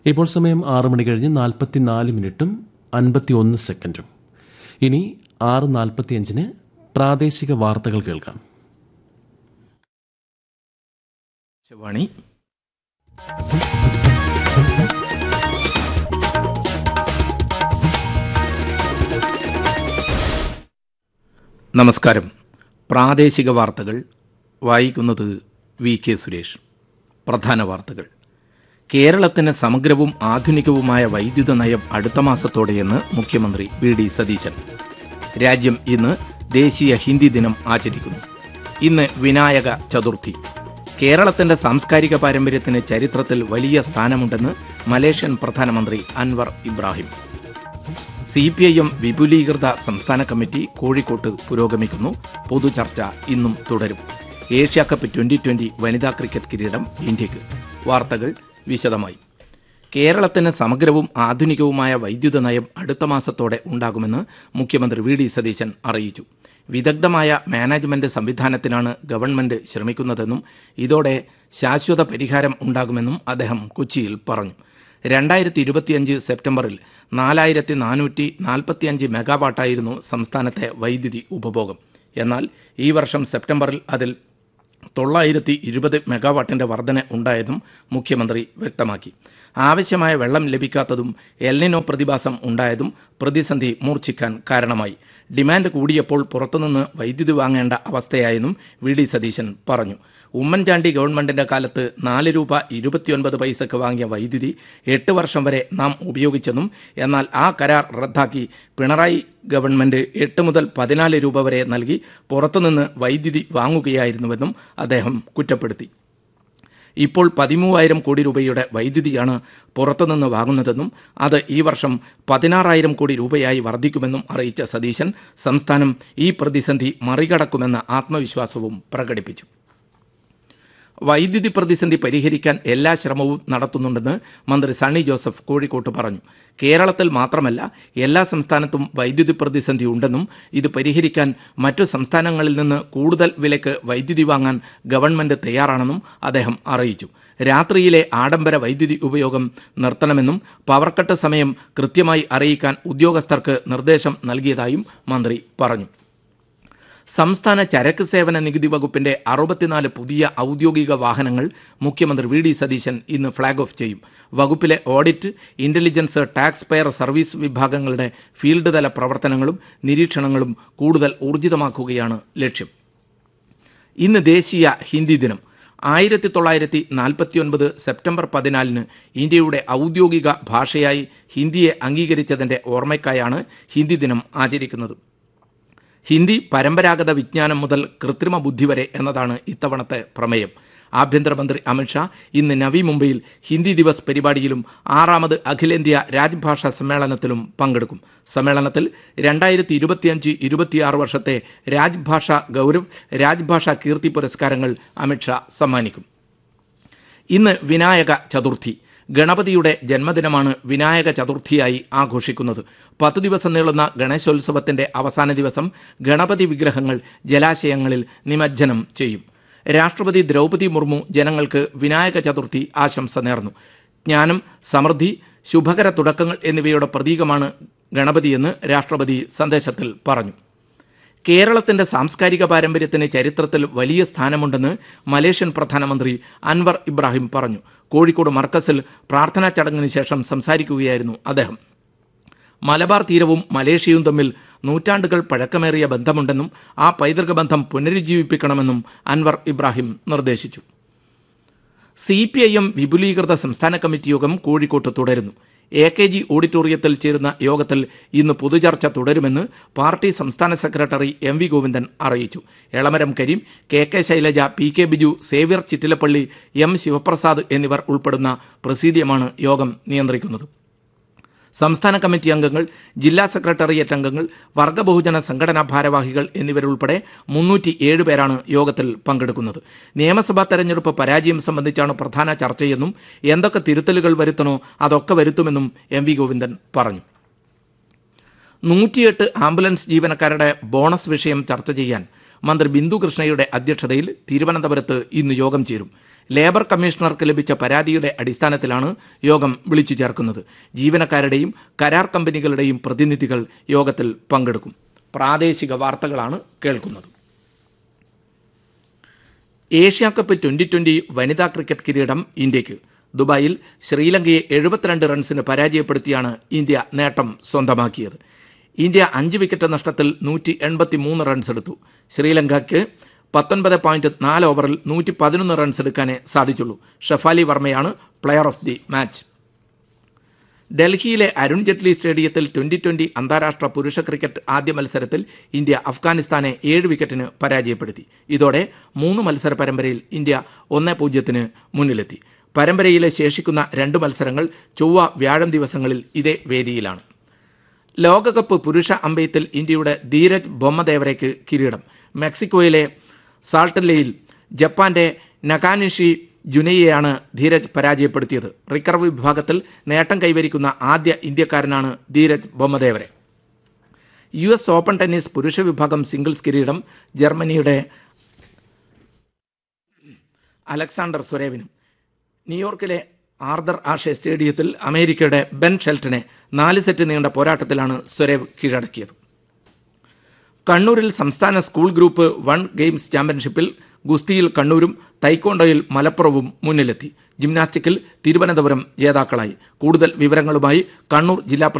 ഇപ്പോൾ സമയം ആറ് മണി കഴിഞ്ഞ് നാൽപ്പത്തിനാല് മിനിറ്റും അൻപത്തി ഒന്ന് സെക്കൻഡും ഇനി ആറ് നാൽപ്പത്തിയഞ്ചിന് പ്രാദേശിക വാർത്തകൾ കേൾക്കാം ശവാണി നമസ്കാരം പ്രാദേശിക വാർത്തകൾ വായിക്കുന്നത് വി കെ സുരേഷ് പ്രധാന വാർത്തകൾ കേരളത്തിന് സമഗ്രവും ആധുനികവുമായ വൈദ്യുത നയം അടുത്ത മാസത്തോടെയെന്ന് മുഖ്യമന്ത്രി വി ഡി സതീശൻ രാജ്യം ഇന്ന് ദേശീയ ഹിന്ദി ദിനം ആചരിക്കുന്നു ഇന്ന് വിനായക ചതുർത്ഥി കേരളത്തിന്റെ സാംസ്കാരിക പാരമ്പര്യത്തിന് ചരിത്രത്തിൽ വലിയ സ്ഥാനമുണ്ടെന്ന് മലേഷ്യൻ പ്രധാനമന്ത്രി Anwar Ibrahim C P I M വിപുലീകൃത സംസ്ഥാന കമ്മിറ്റി കോഴിക്കോട്ട് പുരോഗമിക്കുന്നു പൊതുചർച്ച ഇന്നും തുടരും ഏഷ്യ കപ്പ് ട്വന്റി ട്വന്റി വനിതാ ക്രിക്കറ്റ് കിരീടം ഇന്ത്യക്ക് വാർത്തകൾ വിശദമായി കേരളത്തിന് സമഗ്രവും ആധുനികവുമായ വൈദ്യുത നയം അടുത്ത മാസത്തോടെ ഉണ്ടാകുമെന്ന് മുഖ്യമന്ത്രി വി ഡി സതീശൻ അറിയിച്ചു വിദഗ്ധമായ മാനേജ്മെന്റ് സംവിധാനത്തിനാണ് ഗവൺമെന്റ് ശ്രമിക്കുന്നതെന്നും ഇതോടെ ശാശ്വത പരിഹാരം ഉണ്ടാകുമെന്നും അദ്ദേഹം കൊച്ചിയിൽ പറഞ്ഞു രണ്ടായിരത്തി ഇരുപത്തിയഞ്ച് സെപ്റ്റംബറിൽ നാലായിരത്തി നാനൂറ്റി നാൽപ്പത്തിയഞ്ച് മെഗാവാട്ടായിരുന്നു സംസ്ഥാനത്തെ വൈദ്യുതി ഉപഭോഗം എന്നാൽ ഈ വർഷം സെപ്റ്റംബറിൽ അതിൽ തൊള്ളായിരത്തി ഇരുപത് മെഗാവാട്ടിൻ്റെ വർധന ഉണ്ടായതും മുഖ്യമന്ത്രി വ്യക്തമാക്കി ആവശ്യമായ വെള്ളം ലഭിക്കാത്തതും എൽനിനോ പ്രതിഭാസം ഉണ്ടായതും പ്രതിസന്ധി മൂർച്ഛിക്കാൻ കാരണമായി ഡിമാൻഡ് കൂടിയപ്പോൾ പുറത്തുനിന്ന് വൈദ്യുതി വാങ്ങേണ്ട അവസ്ഥയായെന്നും വി ഡി സതീശൻ പറഞ്ഞു ഉമ്മൻചാണ്ടി ഗവൺമെന്റിന്റെ കാലത്ത് നാല് രൂപ ഇരുപത്തിയൊൻപത് പൈസക്ക് വാങ്ങിയ വൈദ്യുതി എട്ട് വർഷം വരെ നാം ഉപയോഗിച്ചെന്നും എന്നാൽ ആ കരാർ റദ്ദാക്കി പിണറായി ഗവൺമെന്റ് എട്ട് മുതൽ പതിനാല് രൂപ വരെ നൽകി പുറത്തുനിന്ന് വൈദ്യുതി വാങ്ങുകയായിരുന്നുവെന്നും അദ്ദേഹം കുറ്റപ്പെടുത്തി ഇപ്പോൾ പതിമൂവായിരം കോടി രൂപയുടെ വൈദ്യുതിയാണ് പുറത്തുനിന്ന് വാങ്ങുന്നതെന്നും അത് ഈ വർഷം പതിനാറായിരം കോടി രൂപയായി വർദ്ധിക്കുമെന്നും അറിയിച്ച സതീശൻ സംസ്ഥാനം ഈ പ്രതിസന്ധി മറികടക്കുമെന്ന ആത്മവിശ്വാസവും പ്രകടിപ്പിച്ചു വൈദ്യുതി പ്രതിസന്ധി പരിഹരിക്കാൻ എല്ലാ ശ്രമവും നടത്തുന്നുണ്ടെന്ന് മന്ത്രി സണ്ണി ജോസഫ് കോഴിക്കോട്ട് പറഞ്ഞു കേരളത്തിൽ മാത്രമല്ല എല്ലാ സംസ്ഥാനത്തും വൈദ്യുതി പ്രതിസന്ധി ഉണ്ടെന്നും ഇത് പരിഹരിക്കാൻ മറ്റു സംസ്ഥാനങ്ങളിൽ നിന്ന് കൂടുതൽ വിലയ്ക്ക് വൈദ്യുതി വാങ്ങാൻ ഗവൺമെന്റ് തയ്യാറാണെന്നും അദ്ദേഹം അറിയിച്ചു രാത്രിയിലെ ആഡംബര വൈദ്യുതി ഉപയോഗം നിർത്തണമെന്നും പവർ കട്ട് സമയം കൃത്യമായി അറിയിക്കാൻ ഉദ്യോഗസ്ഥർക്ക് നിർദ്ദേശം നൽകിയതായും മന്ത്രി പറഞ്ഞു സംസ്ഥാന ചരക്ക് സേവന നികുതി വകുപ്പിന്റെ അറുപത്തിനാല് പുതിയ ഔദ്യോഗിക വാഹനങ്ങൾ മുഖ്യമന്ത്രി വി ഡി സതീശൻ ഇന്ന് ഫ്ളാഗ് ഓഫ് ചെയ്യും വകുപ്പിലെ audit intelligence tax payer service വിഭാഗങ്ങളുടെ ഫീൽഡ് തല പ്രവർത്തനങ്ങളും നിരീക്ഷണങ്ങളും കൂടുതൽ ഊർജിതമാക്കുകയാണ് ലക്ഷ്യം ഇന്ന് ദേശീയ ഹിന്ദി ദിനം ആയിരത്തി തൊള്ളായിരത്തി നാൽപ്പത്തിയൊൻപത് സെപ്റ്റംബർ പതിനാലിന് ഇന്ത്യയുടെ ഔദ്യോഗിക ഭാഷയായി ഹിന്ദിയെ അംഗീകരിച്ചതിൻ്റെ ഓർമ്മയ്ക്കായാണ് ഹിന്ദി ദിനം ആചരിക്കുന്നത് ഹിന്ദി പരമ്പരാഗത വിജ്ഞാനം മുതൽ കൃത്രിമ ബുദ്ധി വരെ എന്നതാണ് ഇത്തവണത്തെ പ്രമേയം ആഭ്യന്തരമന്ത്രി അമിത്ഷാ ഇന്ന് നവി മുംബൈയിൽ ഹിന്ദി ദിവസ് പരിപാടിയിലും ആറാമത് അഖിലേന്ത്യാ രാജ്ഭാഷാ സമ്മേളനത്തിലും പങ്കെടുക്കും സമ്മേളനത്തിൽ രണ്ടായിരത്തി ഇരുപത്തിയഞ്ച് ഇരുപത്തിയാറ് വർഷത്തെ രാജ്ഭാഷാ ഗൗരവ് രാജ്ഭാഷാ കീർത്തി പുരസ്കാരങ്ങൾ അമിത്ഷാ സമ്മാനിക്കും ഇന്ന് വിനായക ചതുർത്ഥി ഗണപതിയുടെ ജന്മദിനമാണ് വിനായക ചതുർത്ഥിയായി ആഘോഷിക്കുന്നത് പത്തു ദിവസം നീളുന്ന ഗണേശോത്സവത്തിന്റെ അവസാന ദിവസം ഗണപതി വിഗ്രഹങ്ങൾ ജലാശയങ്ങളിൽ നിമജ്ജനം ചെയ്യും രാഷ്ട്രപതി ദ്രൗപദി മുർമു ജനങ്ങൾക്ക് വിനായക ചതുർത്ഥി ആശംസ നേർന്നു ജ്ഞാനം സമൃദ്ധി ശുഭകര തുടക്കങ്ങൾ എന്നിവയുടെ പ്രതീകമാണ് ഗണപതിയെന്ന് രാഷ്ട്രപതി സന്ദേശത്തിൽ പറഞ്ഞു കേരളത്തിന്റെ സാംസ്കാരിക പാരമ്പര്യത്തിന് ചരിത്രത്തിൽ വലിയ സ്ഥാനമുണ്ടെന്ന് മലേഷ്യൻ പ്രധാനമന്ത്രി അൻവർ ഇബ്രാഹിം പറഞ്ഞു കോഴിക്കോട് മർക്കസിൽ പ്രാർത്ഥനാ ചടങ്ങിന് ശേഷം സംസാരിക്കുകയായിരുന്നു അദ്ദേഹം മലബാർ തീരവും മലേഷ്യയും തമ്മിൽ നൂറ്റാണ്ടുകൾ പഴക്കമേറിയ ബന്ധമുണ്ടെന്നും ആ പൈതൃക ബന്ധം പുനരുജ്ജീവിപ്പിക്കണമെന്നും അൻവർ ഇബ്രാഹിം നിർദ്ദേശിച്ചു സി പി ഐ എം വിപുലീകൃത സംസ്ഥാന കമ്മിറ്റി യോഗം കോഴിക്കോട്ട് തുടരുന്നു എ കെ ജി ഓഡിറ്റോറിയത്തിൽ ചേരുന്ന യോഗത്തിൽ ഇന്ന് പൊതുചർച്ച തുടരുമെന്ന് പാർട്ടി സംസ്ഥാന സെക്രട്ടറി എം വി ഗോവിന്ദൻ അറിയിച്ചു Elamaram Kareem K K Shailaja P K Biju Xavier Chittilappally M Sivaprasad എന്നിവർ ഉൾപ്പെടുന്ന പ്രസീഡിയമാണ് യോഗം നിയന്ത്രിക്കുന്നത് സംസ്ഥാന കമ്മിറ്റി അംഗങ്ങൾ ജില്ലാ സെക്രട്ടേറിയറ്റ് അംഗങ്ങൾ വർഗ ബഹുജന സംഘടനാ ഭാരവാഹികൾ എന്നിവരുൾപ്പെടെ മുന്നൂറ്റി ഏഴ് പേരാണ് യോഗത്തിൽ പങ്കെടുക്കുന്നത് നിയമസഭാ തെരഞ്ഞെടുപ്പ് പരാജയം സംബന്ധിച്ചാണ് പ്രധാന ചർച്ചയെന്നും എന്തൊക്കെ തിരുത്തലുകൾ വരുത്തണോ അതൊക്കെ വരുത്തുമെന്നും എം വി ഗോവിന്ദൻ പറഞ്ഞു നൂറ്റിയെട്ട് ആംബുലൻസ് ജീവനക്കാരുടെ ബോണസ് വിഷയം ചർച്ച ചെയ്യാൻ മന്ത്രി ബിന്ദു കൃഷ്ണയുടെ അധ്യക്ഷതയിൽ തിരുവനന്തപുരത്ത് ഇന്ന് യോഗം ചേരും ലേബർ കമ്മീഷണർക്ക് ലഭിച്ച പരാതിയുടെ അടിസ്ഥാനത്തിലാണ് യോഗം വിളിച്ചു ചേർക്കുന്നത് ജീവനക്കാരുടെയും കരാർ കമ്പനികളുടെയും പ്രതിനിധികൾ യോഗത്തിൽ പങ്കെടുക്കും പ്രാദേശിക വാർത്തകളാണ് കേൾക്കുന്നത് ഏഷ്യ കപ്പ് ട്വന്റി ട്വന്റി വനിതാ ക്രിക്കറ്റ് കിരീടം ഇന്ത്യക്ക് ദുബായിൽ ശ്രീലങ്കയെ എഴുപത്തിരണ്ട് റൺസിന് പരാജയപ്പെടുത്തിയാണ് ഇന്ത്യ നേട്ടം സ്വന്തമാക്കിയത് ഇന്ത്യ അഞ്ച് വിക്കറ്റ് നഷ്ടത്തിൽ നൂറ്റി എൺപത്തി മൂന്ന് റൺസ് എടുത്തു ശ്രീലങ്കയ്ക്ക് പത്തൊൻപത് പോയിന്റ് നാല് ഓവറിൽ നൂറ്റി പതിനൊന്ന് റൺസ് എടുക്കാനേ സാധിച്ചുള്ളൂ ഷഫാലി വർമ്മയാണ് പ്ലെയർ ഓഫ് ദി മാച്ച് ഡൽഹിയിലെ അരുൺ ജെയ്റ്റ്ലി സ്റ്റേഡിയത്തിൽ ട്വന്റി ട്വന്റി അന്താരാഷ്ട്ര പുരുഷ ക്രിക്കറ്റ് ആദ്യ മത്സരത്തിൽ ഇന്ത്യ അഫ്ഗാനിസ്ഥാനെ ഏഴ് വിക്കറ്റിന് പരാജയപ്പെടുത്തി ഇതോടെ മൂന്ന് മത്സര പരമ്പരയിൽ ഇന്ത്യ ഒന്ന് പൂജ്യത്തിന് മുന്നിലെത്തി പരമ്പരയിലെ ശേഷിക്കുന്ന രണ്ട് മത്സരങ്ങൾ ചൊവ്വ വ്യാഴം ദിവസങ്ങളിൽ ഇതേ വേദിയിലാണ് ലോകകപ്പ് പുരുഷ അമ്പെയ്ത്തിൽ ഇന്ത്യയുടെ ധീരജ് ബൊമ്മദേവരയ്ക്ക് കിരീടം മെക്സിക്കോയിലെ സാൾട്ടല്ലയിൽ ജപ്പാന്റെ നകാനിഷി ജുനയെയാണ് ധീരജ് പരാജയപ്പെടുത്തിയത് റിക്കർവ് വിഭാഗത്തിൽ നേട്ടം കൈവരിക്കുന്ന ആദ്യ ഇന്ത്യക്കാരനാണ് Dhiraj Bommadevara U S open tennis പുരുഷ വിഭാഗം സിംഗിൾസ് കിരീടം ജർമ്മനിയുടെ അലക്സാണ്ടർ സുരേവിനും ന്യൂയോർക്കിലെ ആർദർ ആഷെ സ്റ്റേഡിയത്തിൽ അമേരിക്കയുടെ ബെൻ ഷെൽട്ടനെ നാല് സെറ്റ് നീണ്ട പോരാട്ടത്തിലാണ് സ്വരേവ് കീഴടക്കിയത് കണ്ണൂരിൽ സംസ്ഥാന സ്കൂൾ ഗ്രൂപ്പ് വൺ ഗെയിംസ് ചാമ്പ്യൻഷിപ്പിൽ ഗുസ്തിയിൽ കണ്ണൂരും തൈക്കോണ്ടോയിൽ മലപ്പുറവും മുന്നിലെത്തി ജിംനാസ്റ്റിക്കിൽ തിരുവനന്തപുരം ജേതാക്കളായി കൂടുതൽ വിവരങ്ങളുമായി കണ്ണൂർ ജില്ലാ